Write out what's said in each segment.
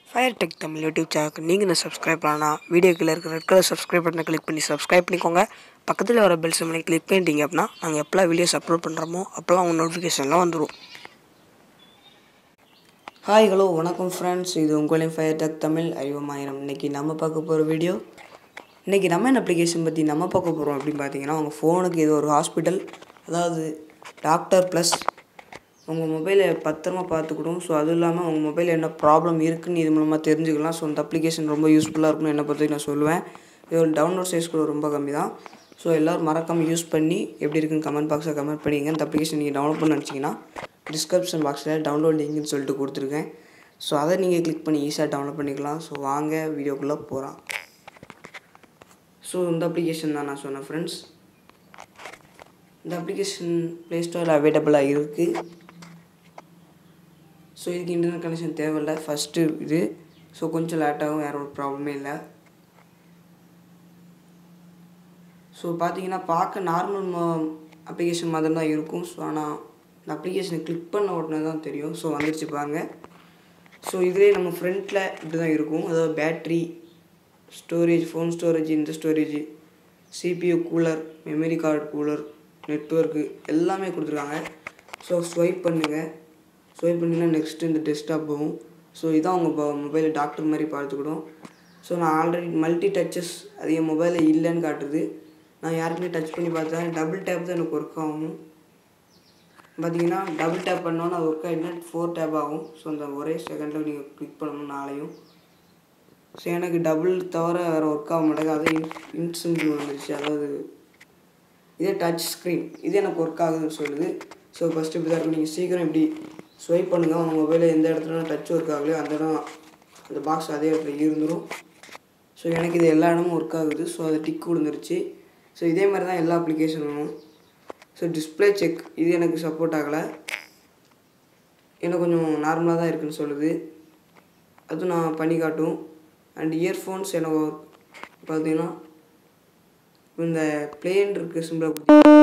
fire tech Tamil YouTube சேனலுக்கு நீங்கள் என்ன சப்ஸ்கிரைப் பண்ணலாம் வீடியோ கீழே இருக்கிற ரெட் கலர் சப்ஸ்கிரைப் பட்டனை கிளிக் பண்ணி சப்ஸ்கிரைப் பண்ணிக்கோங்க பக்கத்தில் வர பெல் சிம்லை கிளிக் பண்ணிட்டீங்க அப்படின்னா நாங்கள் எப்போலாம் வீடியோஸ் அப்லோட் பண்ணுறோமோ அப்போலாம் உங்கள் நோட்டிஃபிகேஷன்லாம் வந்துடும் ஹாய் ஹலோ வணக்கம் ஃப்ரெண்ட்ஸ் இது உங்களின் ஃபயர் டெக் தமிழ் அறிவமாயிரம் இன்றைக்கி நம்ம பார்க்க போகிற வீடியோ இன்றைக்கி நம்ம என்ன அப்ளிகேஷன் பற்றி நம்ம பார்க்க போகிறோம் அப்படின்னு பார்த்தீங்கன்னா உங்கள் ஃபோனுக்கு இது ஒரு ஹாஸ்பிட்டல் அதாவது டாக்டர் ப்ளஸ் உங்கள் மொபைலை பத்திரமா பார்த்துக்கிடும் ஸோ அதுவும் இல்லாமல் உங்கள் மொபைலில் என்ன ப்ராப்ளம் இருக்குன்னு இது மூலமாக தெரிஞ்சுக்கலாம் ஸோ இந்த அப்ளிகேஷன் ரொம்ப யூஸ்ஃபுல்லாக இருக்கும்னு என்னை பொறுத்த நான் சொல்லுவேன் இதோட டவுன்லோட் சைஸ் கூட ரொம்ப கம்மி தான் ஸோ எல்லோரும் மறக்காமல் யூஸ் பண்ணி எப்படி இருக்குன்னு கமெண்ட் பாக்ஸில் கமெண்ட் பண்ணிங்க இந்த அப்ளிகேஷன் நீங்கள் டவுன்லோட் பண்ண நினச்சிங்கன்னா டிஸ்கிரிப்ஷன் பாக்ஸில் டவுன்லோட் லிங்க்னு சொல்லிட்டு கொடுத்துருக்கேன் ஸோ அதை நீங்கள் கிளிக் பண்ணி ஈஸியாக டவுன்லோட் பண்ணிக்கலாம் ஸோ வாங்க வீடியோக்குள்ளே போகலாம் ஸோ இந்த அப்ளிகேஷன் தான் நான் சொன்னேன் ஃப்ரெண்ட்ஸ் இந்த அப்ளிகேஷன் ப்ளே ஸ்டோரில் அவைலபிளாக இருக்குது ஸோ இதுக்கு இன்டர்நெட் கனெக்ஷன் தேவையில்லை ஃபஸ்ட்டு இது ஸோ கொஞ்சம் லேட்டாகும் வேறு ஒரு ப்ராப்ளமே இல்லை ஸோ பார்த்தீங்கன்னா பார்க்க நார்மல் அப்ளிகேஷன் மாதிரி தான் இருக்கும் ஸோ ஆனால் இந்த அப்ளிகேஷனை கிளிக் பண்ண உடனே தான் தெரியும் ஸோ வந்துருச்சு பாருங்க ஸோ இதுலேயே நம்ம ஃப்ரண்ட்டில் இப்படி தான் இருக்கும் அதாவது பேட்ரி ஸ்டோரேஜ் ஃபோன் ஸ்டோரேஜ் இந்த storage CPU cooler memory card cooler network எல்லாமே கொடுத்துருக்காங்க ஸோ ஸ்வைப் பண்ணுங்கள் ஸ்வைப் பண்ணிங்கன்னா நெக்ஸ்ட்டு இந்த டெஸ்க்டாப் போகும் ஸோ இதான் உங்கள் மொபைலை டாக்டர் மாதிரி பார்த்துக்கிடும் ஸோ நான் ஆல்ரெடி மல்டி டச்சஸ் அது என் மொபைலில் இல்லைன்னு காட்டுது நான் யாருக்குமே டச் பண்ணி பார்த்தேன் டபுள் டேப் தான் எனக்கு ஒர்க் ஆகும் பார்த்தீங்கன்னா டபுள் டேப் பண்ணோன்னா அது ஒர்க் ஆகிட்டுனா ஃபோர் டேப் ஆகும் ஸோ அந்த ஒரே செகண்டில் நீங்கள் கிளிக் பண்ணணும் நாளையும் ஸோ எனக்கு டபுள் தவிர வேறு ஒர்க் ஆக மாட்டேங்க அது இன் இன்சிம்பிள் வந்துருச்சு அதாவது இதே டச் ஸ்க்ரீன் இது எனக்கு ஒர்க் ஆகுதுன்னு சொல்லுது ஸோ ஃபஸ்ட்டு இப்படி தான் இருக்கும் நீங்கள் சீக்கிரம் இப்படி ஸ்வைப் பண்ணுங்கள் உங்கள் மொபைலில் எந்த இடத்துல டச் ஒர்க் ஆகலையோ அந்த இடம் அந்த பாக்ஸ் அதே இடத்துல இருந்துடும் ஸோ எனக்கு இது எல்லா இடமும் ஒர்க் ஆகுது ஸோ அது டிக் விழுந்துருச்சு ஸோ இதே மாதிரி தான் எல்லா அப்ளிகேஷனும் ஸோ டிஸ்பிளே செக் இது எனக்கு சப்போர்ட் ஆகலை எனக்கு கொஞ்சம் நார்மலாக தான் இருக்குன்னு சொல்லுது அதுவும் நான் பண்ணி காட்டும் அண்ட் இயர்ஃபோன்ஸ் எனக்கு பார்த்தீங்கன்னா இந்த பிளேன் இருக்குது சிம்பிளாக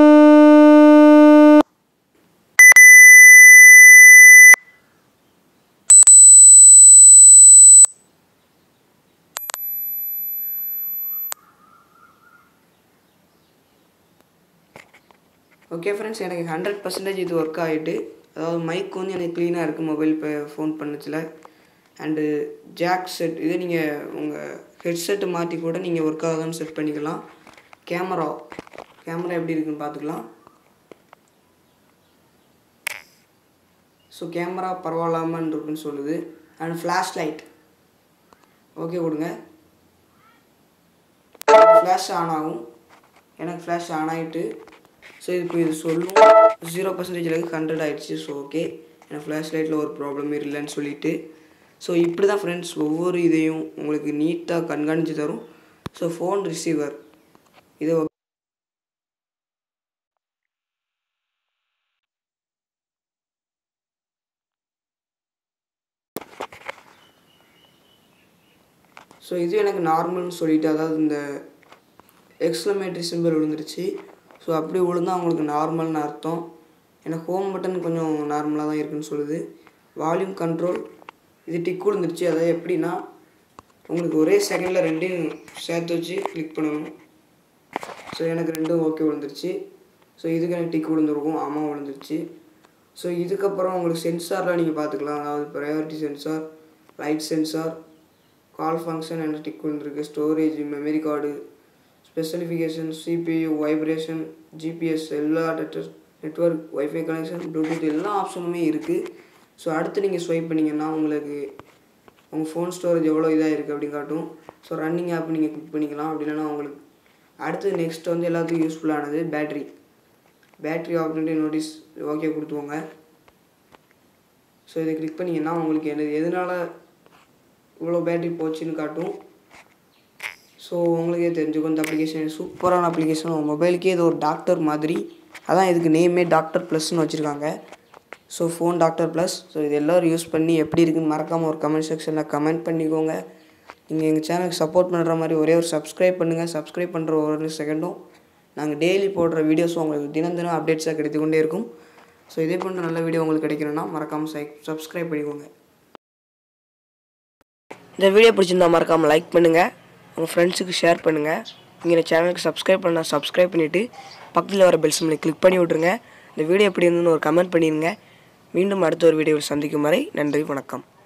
ஓகே ஃப்ரெண்ட்ஸ் எனக்கு ஹண்ட்ரட் பர்சன்டேஜ் இது ஒர்க் ஆகிட்டு அதாவது மைக் வந்து எனக்கு க்ளீனாக இருக்குது மொபைல் இப்போ ஃபோன் பண்ணச்சில் அண்டு ஜாக் செட் இதே நீங்கள் உங்கள் ஹெட்செட்டு மாற்றி கூட நீங்கள் ஒர்க் ஆகுதான்னு செட் பண்ணிக்கலாம் கேமரா கேமரா எப்படி இருக்குன்னு பார்த்துக்கலாம் ஸோ கேமரா பரவாயில்லாமல் இருக்குன்னு சொல்லுது அண்ட் ஃப்ளாஷ் லைட் ஓகே கொடுங்க ஃப்ளாஷ் ஆன் ஆகும் எனக்கு ஃப்ளாஷ் ஆன் ஆகிட்டு ஸோ இப்போ இது சொல்லும் ஜீரோ பர்சன்டேஜ் இருக்குது ஹண்ட்ரட் ஆகிடுச்சு ஸோ ஓகே எனக்கு ஃப்ளாஷ் லைட்டில் ஒரு ப்ராப்ளம் இல்லைன்னு சொல்லிட்டு ஸோ இப்படி தான் ஃப்ரெண்ட்ஸ் ஒவ்வொரு இதையும் உங்களுக்கு நீட்டாக கண்காணித்து தரும் ஸோ ஃபோன் ரிசீவர் இதை ஸோ இது எனக்கு நார்மல்னு சொல்லிட்டு அதாவது இந்த எக்ஸ்லமேட்ரி சிம்பிள் விழுந்துருச்சு ஸோ அப்படி விழுந்தால் அவங்களுக்கு நார்மல்னு அர்த்தம் எனக்கு ஹோம் பட்டன் கொஞ்சம் நார்மலாக தான் இருக்குன்னு சொல்லுது வால்யூம் கண்ட்ரோல் இது டிக் விழுந்துருச்சு அதாவது எப்படின்னா உங்களுக்கு ஒரே செகண்டில் ரெண்டையும் சேர்த்து வச்சு கிளிக் பண்ணணும் ஸோ எனக்கு ரெண்டும் ஓகே விழுந்துருச்சு ஸோ இதுக்கு எனக்கு டிக் விழுந்துருக்கும் ஆமாம் விழுந்துருச்சு ஸோ இதுக்கப்புறம் உங்களுக்கு சென்சார்லாம் நீங்கள் பார்த்துக்கலாம் அதாவது priority sensor light sensor call function and tick விழுந்துருக்கு storage memory card specification CPU vibration GPS எல்லா டெட்டர் நெட்ஒர்க் ஒய்ஃபை கனெக்ஷன் ப்ளூடூத் எல்லா ஆப்ஷனுமே இருக்குது ஸோ அடுத்து நீங்கள் ஸ்வைப் பண்ணிங்கன்னா உங்களுக்கு உங்கள் ஃபோன் ஸ்டோரேஜ் எவ்வளோ இதாக இருக்குது அப்படின்னு காட்டும் ஸோ ரன்னிங் ஆப் நீங்கள் கிளிக் பண்ணிக்கலாம் அப்படி இல்லைனா உங்களுக்கு அடுத்து நெக்ஸ்ட் வந்து எல்லாத்துக்கும் யூஸ்ஃபுல்லானது பேட்ரி பேட்ரி ஆப்ஷன்ட்டு நோட்டீஸ் ஓகே கொடுத்துவோங்க ஸோ இதை கிளிக் பண்ணிங்கன்னா உங்களுக்கு என்ன எதனால் இவ்வளோ பேட்ரி போச்சுன்னு காட்டும் ஸோ உங்களுக்கே தெரிஞ்சுக்கும் இந்த அப்ளிகேஷன் சூப்பரான அப்ளிகேஷன் உங்கள் மொபைலுக்கே இது ஒரு டாக்டர் மாதிரி அதான் இதுக்கு நேமே டாக்டர் ப்ளஸ்னு வச்சுருக்காங்க so phone doctor plus so இது எல்லோரும் யூஸ் பண்ணி எப்படி இருக்குன்னு மறக்காமல் ஒரு கமெண்ட் செக்ஷனில் கமெண்ட் பண்ணிக்கோங்க நீங்கள் எங்கள் சேனலுக்கு சப்போர்ட் பண்ணுற மாதிரி ஒரே ஒரு சப்ஸ்கிரைப் பண்ணுங்கள் சப்ஸ்கிரைப் பண்ணுற ஒரு செகண்டும் நாங்கள் டெய்லி போடுற வீடியோஸும் உங்களுக்கு தினம் தினம் அப்டேட்ஸாக கிடைத்து கொண்டே இருக்கும் ஸோ இதே போன்ற நல்ல வீடியோ உங்களுக்கு கிடைக்கணும்னா மறக்காமல் சப்ஸ்கிரைப் பண்ணிக்கோங்க இந்த வீடியோ பிடிச்சிருந்தா மறக்காமல் லைக் பண்ணுங்கள் உங்கள் ஃப்ரெண்ட்ஸுக்கு ஷேர் பண்ணுங்கள் இங்கே சேனலுக்கு சப்ஸ்கிரைப் பண்ணால் சப்ஸ்கிரைப் பண்ணிவிட்டு பக்கத்தில் வர பெல் சிம்லை கிளிக் பண்ணி விட்ருங்க இந்த வீடியோ எப்படி இருந்ததுன்னு ஒரு கமெண்ட் பண்ணிடுங்க மீண்டும் அடுத்த ஒரு வீடியோவில் சந்திக்கும் வரை நன்றி வணக்கம்